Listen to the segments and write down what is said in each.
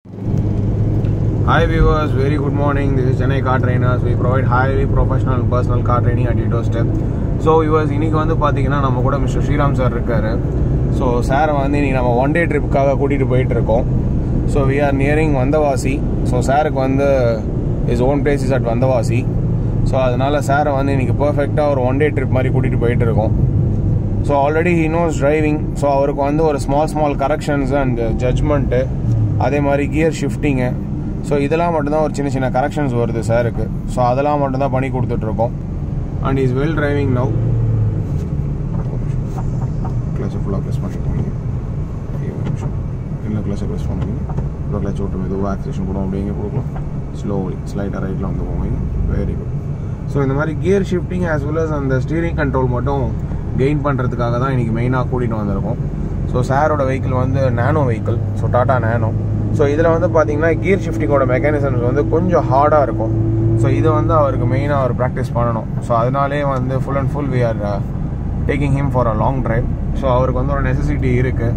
Hi viewers, very good morning. This is Chennai Car Trainers. We provide highly professional and personal car training at your doorstep. So viewers இன்னைக்கு வந்து பார்த்தீங்கன்னா நம்ம கூட mister Sriram sir இருக்காரு so சாரை வந்து இன்னைக்கு நம்ம ஒன் டே ட்ரிப்புக்காக கூட்டிகிட்டு போயிட்டு இருக்கோம் so we are nearing Vandavasi so சாருக்கு வந்து is own place is at Vandavasi so அதனால சாரை வந்து இன்னைக்கு பர்ஃபெக்டாக ஒரு ஒன் டே ட்ரிப் மாதிரி கூட்டிகிட்டு போயிட்டு இருக்கோம் so already he knows driving so அவருக்கு வந்து ஒரு small small corrections and judgement அதே மாதிரி கியர் ஷிஃப்டிங்கு ஸோ இதெல்லாம் மட்டும்தான் ஒரு சின்ன சின்ன கரெக்ஷன்ஸ் வருது சாருக்கு ஸோ அதெல்லாம் மட்டும்தான் பண்ணி கொடுத்துட்ருக்கோம் and is well driving now கிளச்சை ஃபுல்லாக ப்ரெஸ் பண்ணிக்கோங்க இன்னும் கிளச்சை ப்ரெஸ் பண்ணுவீங்க இப்போ கிளச் விட்டு மெதுவாக ஆக்சிலேஷன் கூட அப்படிங்க கொடுக்கலாம் ஸ்லோலி ஸ்லைட்டாக ரைட்டில் வந்து போவீங்க வெரி குட் ஸோ இந்த மாதிரி gear shifting as well as அந்த ஸ்டீரிங் கண்ட்ரோல் மட்டும் கெயின் பண்ணுறதுக்காக தான் இன்றைக்கி மெயினாக கூட்டிகிட்டு வந்திருக்கோம் ஸோ சாரோட வெஹிக்கிள் வந்து Nano vehicle so Tata Nano so இதில் வந்து பார்த்தீங்கன்னா கியர் ஷிஃப்டிங்கோட மெக்கானிசம்ஸ் வந்து கொஞ்சம் ஹார்டாக இருக்கும் ஸோ இதை வந்து அவருக்கு மெயினாக அவர் ப்ராக்டிஸ் பண்ணணும் ஸோ அதனாலே வந்து full and full we are taking him for a long drive so அவருக்கு வந்து ஒரு நெசசிட்டி இருக்குது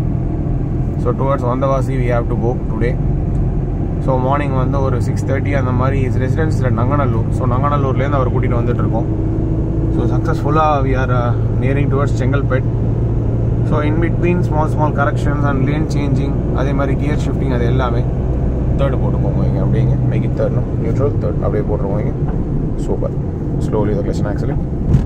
so towards Vandavasi we have to go today so morning வந்து ஒரு சிக்ஸ் தேர்ட்டி அந்த மாதிரி இஸ் ரெசிடென்ஸ் நங்கநல்லூர் ஸோ நங்கநல்லூர்லேருந்து அவர் கூட்டிகிட்டு வந்துட்டு இருக்கோம் ஸோ சக்ஸஸ்ஃபுல்லாக we are nearing towards Chengalpet so in between small small corrections and lane changing அதே மாதிரி கியர் ஷிஃப்டிங் அது எல்லாமே தேர்டு போட்டு போங்க அப்படிங்க make it third neutral third அப்படியே போட்டுருவோங்க super slowly the clutch actually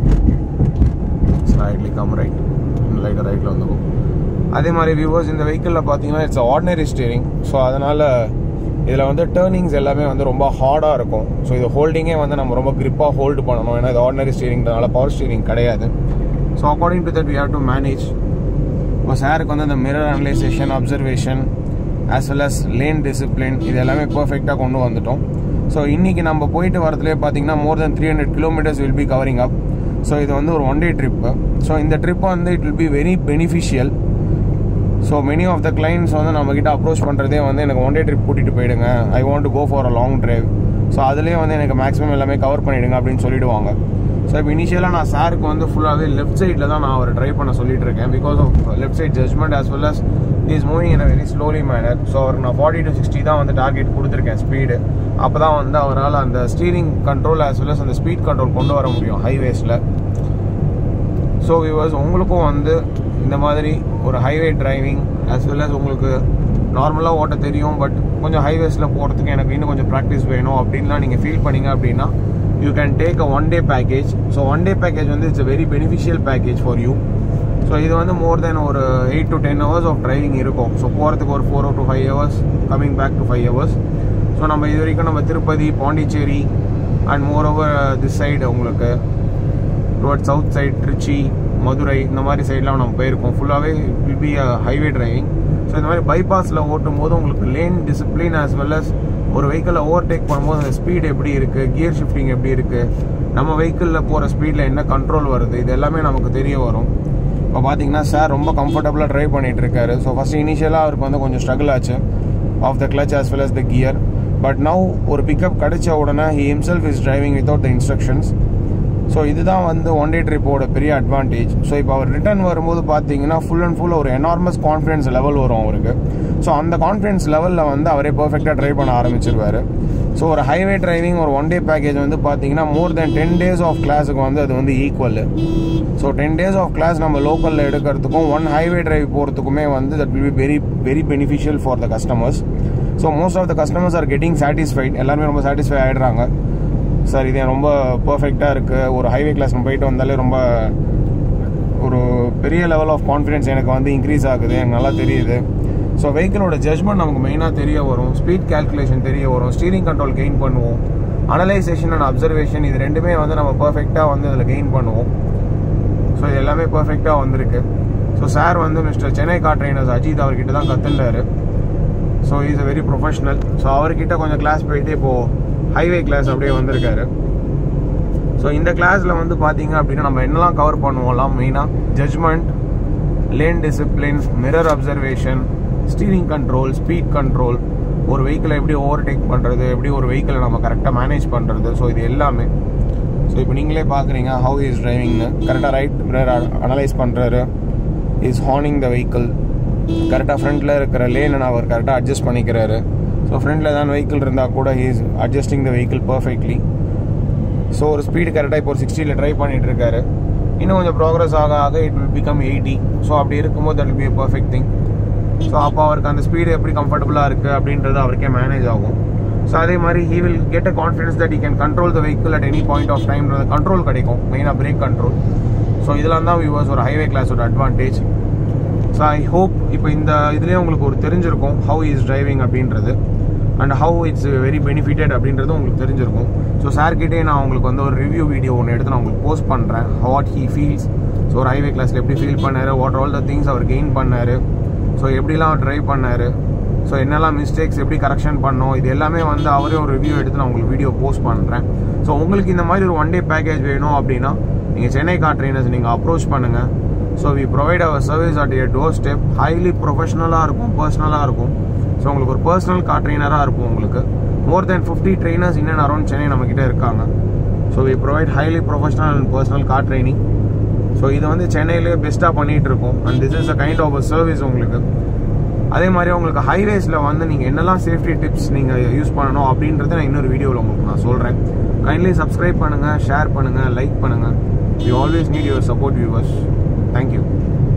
slightly come right லைட்டாக ரைட்டில் வந்துக்கும் அதே மாதிரி வியூவர்ஸ் இந்த வெஹிக்கிளில் பார்த்தீங்கன்னா இட்ஸ் ஆர்டினரி ஸ்டீரிங் ஸோ அதனால் இதில் வந்து டேர்னிங்ஸ் எல்லாமே வந்து ரொம்ப ஹார்டாக இருக்கும் ஸோ இது ஹோல்டிங்கே வந்து நம்ம ரொம்ப கிரிப்பாக ஹோல்டு பண்ணணும் ஏன்னா இது ஆர்டினரி ஸ்டீரிங்கிறதுனால பவர் ஸ்டீரிங் கிடையாது so according to that we have to manage இப்போ சாருக்கு வந்து அந்த mirror analysation observation as well as lane discipline இது எல்லாமே பர்ஃபெக்டாக கொண்டு வந்துட்டோம் ஸோ இன்றைக்கி நம்ம போயிட்டு வரதுலேயே பார்த்தீங்கன்னா more than three hundred kilometres will be covering up so இது வந்து ஒரு ஒன் டே ட்ரிப்பு ஸோ இந்த ட்ரிப் வந்து it will be very beneficial so many of the clients வந்து நம்மக்கிட்ட அப்ரோச் பண்ணுறதே வந்து எனக்கு ஒன் டே ட்ரிப் கூட்டிகிட்டு போயிடுங்க I want to go for a long drive so அதுலேயே வந்து எனக்கு மேக்ஸிமம் எல்லாமே கவர் பண்ணிவிடுங்க அப்படின்னு சொல்லிடுவாங்க ஸோ இப்போ இனிஷியலாக நான் சாருக்கு வந்து ஃபுல்லாகவே லெஃப்ட் சைடில் தான் நான் அவர் ட்ரை பண்ண சொல்லிட்டு இருக்கேன் because of left side judgement as well as is moving in a very slowly manner so அவருக்கு நான் ஃபார்ட்டி டு சிக்ஸ்டி தான் வந்து டார்கெட் கொடுத்துருக்கேன் ஸ்பீடு அப்போ தான் வந்து அவரால் அந்த steering control as well as அந்த ஸ்பீட் கண்ட்ரோல் கொண்டு வர முடியும் ஹைவேஸில் ஸோ விவர்ஸ் உங்களுக்கும் வந்து இந்த மாதிரி ஒரு highway driving as well as உங்களுக்கு நார்மலாக ஓட்ட தெரியும் பட் கொஞ்சம் ஹைவேஸில் போகிறதுக்கு எனக்கு இன்னும் கொஞ்சம் ப்ராக்டிஸ் வேணும் அப்படின்லாம் நீங்கள் ஃபீல் பண்ணீங்க அப்படின்னா you can take a one day package so one day package வந்து it's very beneficial package for you so இது வந்து மோர் தென் ஒரு eight to ten hours of driving இருக்கும் ஸோ போகிறதுக்கு ஒரு four to five hours coming back to five hours so நம்ம இது வரைக்கும் நம்ம Tirupati Pondicherry and more over this side உங்களுக்கு toward south side Trichy Madurai இந்த மாதிரி சைட்லாம் நம்ம போயிருக்கோம் ஃபுல்லாகவே will be a highway driving so இந்த மாதிரி பைபாஸில் ஓட்டும் போது உங்களுக்கு lane discipline as well as ஒரு வெஹிக்கிளை ஓவர்டேக் பண்ணும்போது அந்த ஸ்பீடு எப்படி இருக்குது கியர் ஷிஃப்டிங் எப்படி இருக்குது நம்ம வெஹிக்கிளில் போகிற ஸ்பீடில் என்ன கண்ட்ரோல் வருது இது எல்லாமே நமக்கு தெரிய வரும் இப்போ பார்த்தீங்கன்னா சார் ரொம்ப கம்ஃபர்டபுளாக ட்ரைவ் பண்ணிகிட்டு இருக்காரு ஸோ ஃபஸ்ட் இனிஷியலாக அவருக்கு வந்து கொஞ்சம் ஸ்ட்ரகிள் ஆச்சு of the clutch as well as the gear but now ஒரு பிக்கப் கிடைச்ச உடனே he himself is driving without the instructions so இதுதான் வந்து ஒன் டே ட்ரிப்போட பெரிய அட்வான்டேஜ் ஸோ இப்போ அவர் ரிட்டர்ன் வரும்போது பார்த்தீங்கன்னா ஃபுல் அண்ட் ஃபுல் ஒரு எனார்மஸ் கான்ஃபிடன்ஸ் லெவல் வரும் அவருக்கு ஸோ அந்த கான்ஃபிடன்ஸ் லெவலில் வந்து அவரே பர்ஃபெக்டாக ட்ரைவ் பண்ண ஆரம்பிச்சிருவார் ஸோ ஒரு ஹைவே டிரைவிங் ஒரு ஒன் டே பேக்கேஜ் வந்து பார்த்தீங்கன்னா more than ten days of கிளாஸுக்கு வந்து அது வந்து equal so ten days of class நம்ம லோக்கலில் எடுக்கிறதுக்கும் ஒன் ஹைவே டிரைவ் போகிறதுக்குமே வந்து that will be very very beneficial for the customers so most of the customers are getting satisfied எல்லாருமே ரொம்ப சாட்டிஸ்ஃபை ஆகிடுறாங்க சார் இது ரொம்ப பர்ஃபெக்டாக இருக்குது ஒரு ஹைவே கிளாஸ் நம்ம போயிட்டு வந்தாலே ரொம்ப ஒரு பெரிய லெவல் ஆஃப் கான்ஃபிடென்ஸ் எனக்கு வந்து இன்க்ரீஸ் ஆகுது எனக்கு நல்லா தெரியுது ஸோ வெஹிக்கிளோட ஜட்மெண்ட் நமக்கு மெயினாக தெரிய வரும் ஸ்பீட் கேல்குலேஷன் தெரிய வரும் ஸ்டீரிங் கண்ட்ரோல் கெயின் பண்ணுவோம் அனலைசேஷன் அண்ட் அப்சர்வேஷன் இது ரெண்டுமே வந்து நம்ம பர்ஃபெக்டாக வந்து அதில் கெயின் பண்ணுவோம் ஸோ இது எல்லாமே பர்ஃபெக்டாக வந்திருக்கு ஸோ சார் வந்து mister Chennai car trainers Ajith அவர்கிட்ட தான் கற்றுண்டாரு so is a very professional so அவர்கிட்ட கொஞ்சம் கிளாஸ் போயிட்டு இப்போது ஹைவே கிளாஸ் அப்படியே வந்திருக்காரு ஸோ இந்த கிளாஸில் வந்து பார்த்தீங்க அப்படின்னா நம்ம என்னெல்லாம் கவர் பண்ணுவோம்லாம் மெயினாக judgement lane discipline mirror observation steering control speed control ஒரு வெஹிக்கிளை எப்படி ஓவர்டேக் பண்ணுறது எப்படி ஒரு வெஹிக்கிளை நம்ம கரெக்டாக மேனேஜ் பண்ணுறது ஸோ இது எல்லாமே ஸோ இப்போ நீங்களே பார்க்குறீங்க ஹவு இஸ் டிரைவிங்னு கரெக்டாக ரைட் மிரர் அனலைஸ் பண்ணுறாரு இஸ் ஹார்னிங் த வெஹிக்கிள் கரெக்டாக ஃப்ரண்ட்டில் இருக்கிற லேனை அவர் கரெக்டாக அட்ஜஸ்ட் பண்ணிக்கிறாரு ஸோ ஃப்ரண்ட்டில் ஏதாவது வெஹிக்கிள் இருந்தால் கூட he's adjusting the vehicle perfectly so ஒரு ஸ்பீடு கரெக்டாக இப்போ ஒரு சிக்ஸ்டியில் ட்ரை பண்ணிட்டு இருக்காரு இன்னும் கொஞ்சம் ப்ராக்ரஸ் ஆக ஆக it will become eighty so அப்படி இருக்கும்போது that will be perfect thing so அப்போ அவருக்கு அந்த ஸ்பீடு எப்படி கம்ஃபர்டபுளாக இருக்குது அப்படின்றது அவருக்கே மேனேஜ் ஆகும் ஸோ அதே மாதிரி he will get a confidence that he can control the vehicle at any point of time control கிடைக்கும் மெயினாக பிரேக் கண்ட்ரோல் ஸோ இதெல்லாம் தான் வியூவர்ஸ் ஒரு ஹைவே கிளாஸோட அட்வான்டேஜ் ஸோ ஐ ஹோப் இப்போ இந்த இதுலேயே உங்களுக்கு ஒரு தெரிஞ்சிருக்கும் ஹவு இஸ் டிரைவிங் அப்படின்றது and how it's very benefitted அப்படின்றது உங்களுக்கு தெரிஞ்சிருக்கும் ஸோ சார்கிட்டே நான் உங்களுக்கு வந்து ஒரு ரிவ்யூ வீடியோ ஒன்று எடுத்து நான் உங்களுக்கு போஸ்ட் பண்ணுறேன் வாட் ஹீ ஃபீல்ஸ் ஸோ ஒரு ஹைவே கிளாஸில் எப்படி ஃபீல் பண்ணார் வாட் ஆல் த திங்ஸ் அவர் கெயின் பண்ணார் ஸோ எப்படிலாம் அவர் ட்ரைவ் பண்ணார் ஸோ என்னெல்லாம் மிஸ்டேக்ஸ் எப்படி கரெக்ஷன் பண்ணோம் இது எல்லாமே வந்து அவரே ஒரு ரிவ்யூ எடுத்து நான் உங்களுக்கு வீடியோ போஸ்ட் பண்ணுறேன் ஸோ உங்களுக்கு இந்த மாதிரி ஒரு ஒன் டே பேக்கேஜ் வேணும் அப்படின்னா நீங்கள் சென்னை கார் ட்ரெயினர்ஸ் நீங்கள் அப்ரோச் பண்ணுங்கள் so we provide our service at your door step highly ப்ரொஃபஷனலாக இருக்கும் பர்சனலாக இருக்கும் ஸோ உங்களுக்கு ஒரு பர்சனல் கார் ட்ரெயினராக இருக்கும் உங்களுக்கு மோர் தென் ஃபிஃப்டி ட்ரெயினர்ஸ் இன்னும் அரௌண்ட் சென்னை நம்மக்கிட்ட இருக்காங்க so we provide highly professional and personal car training so இது வந்து சென்னையிலே பெஸ்ட்டாக பண்ணிகிட்டு இருக்கோம் and this is a kind of a service உங்களுக்கு அதே மாதிரி உங்களுக்கு ஹைவேஸில் வந்து நீங்கள் என்னெல்லாம் சேஃப்டி டிப்ஸ் நீங்கள் யூஸ் பண்ணணும் அப்படின்றத நான் இன்னொரு வீடியோவில் உங்களுக்கு நான் சொல்கிறேன் கைண்ட்லி சப்ஸ்கிரைப் பண்ணுங்கள் ஷேர் பண்ணுங்கள் லைக் பண்ணுங்கள் you always need your support viewers thank you